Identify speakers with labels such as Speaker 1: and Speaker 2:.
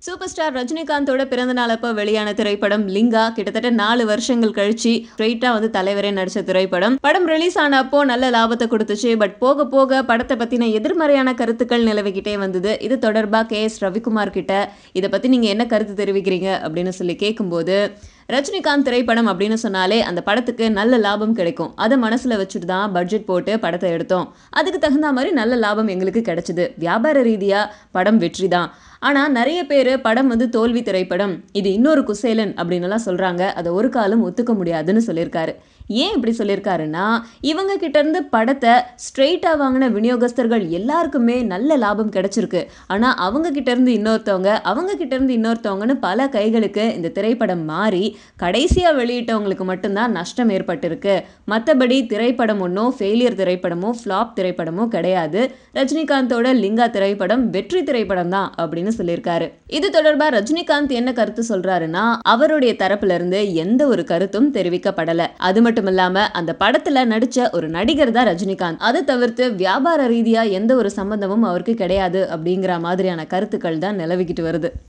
Speaker 1: super star ரஜினிகாந்தோட பிறந்த நாள் அப்போ வெளியான திரைப்படம் லிங்கா கிட்டத்தட்ட நாலு வருஷங்கள் கழிச்சு ஸ்ட்ரெயிட்டா வந்து தலைவரே நடிச்ச திரைப்படம் படம் ரிலீஸ் ஆன அப்போ நல்ல லாபத்தை கொடுத்துச்சு பட் போக போக படத்தை பத்தின எதிர்மறையான கருத்துக்கள் நிலவிக்கிட்டே வந்தது இது தொடர்பா கே எஸ் ரவிக்குமார் கிட்ட இதை பத்தி நீங்க என்ன கருத்து தெரிவிக்கிறீங்க அப்படின்னு சொல்லி கேட்கும்போது ரஜினிகாந்த் திரைப்படம் அப்படின்னு சொன்னாலே அந்த படத்துக்கு நல்ல லாபம் கிடைக்கும் அதை மனசுல வச்சுட்டு தான் பட்ஜெட் போட்டு படத்தை எடுத்தோம் அதுக்கு தகுந்த மாதிரி நல்ல லாபம் எங்களுக்கு கிடைச்சது வியாபார ரீதியா படம் வெற்றி தான் ஆனால் நிறைய பேர் படம் வந்து தோல்வி திரைப்படம் இது இன்னொரு குசேலன் அப்படின்னுலாம் சொல்கிறாங்க அதை ஒரு காலம் ஒத்துக்க முடியாதுன்னு சொல்லியிருக்காரு ஏன் இப்படி சொல்லியிருக்காருன்னா இவங்க கிட்ட இருந்து படத்தை ஸ்ட்ரெயிட்டாக வாங்கின விநியோகஸ்தர்கள் எல்லாருக்குமே நல்ல லாபம் கிடைச்சிருக்கு ஆனால் அவங்க கிட்ட இருந்து இன்னொருத்தவங்க அவங்க கிட்ட இருந்து இன்னொருத்தவங்கன்னு பல கைகளுக்கு இந்த திரைப்படம் மாறி கடைசியாக வெளியிட்டவங்களுக்கு மட்டும்தான் நஷ்டம் ஏற்பட்டிருக்கு மற்றபடி திரைப்படம் ஒன்றும் ஃபெயிலியர் திரைப்படமோ ஃப்ளாப் திரைப்படமோ கிடையாது ரஜினிகாந்தோட லிங்கா திரைப்படம் வெற்றி திரைப்படம் தான் அப்படின்னு சொல்லியிருக்காரு இது தொடர்பாக ரஜினிகாந்த் என்ன கருத்து சொல்றாருன்னா அவருடைய தரப்புல இருந்து எந்த ஒரு கருத்தும் தெரிவிக்கப்படல அது மட்டும் இல்லாம அந்த படத்துல நடிச்ச ஒரு நடிகர் தான் ரஜினிகாந்த் அதை தவிர்த்து வியாபார ரீதியா எந்த ஒரு சம்பந்தமும் அவருக்கு கிடையாது அப்படிங்கிற மாதிரியான கருத்துக்கள் தான் நிலவிக்கிட்டு வருது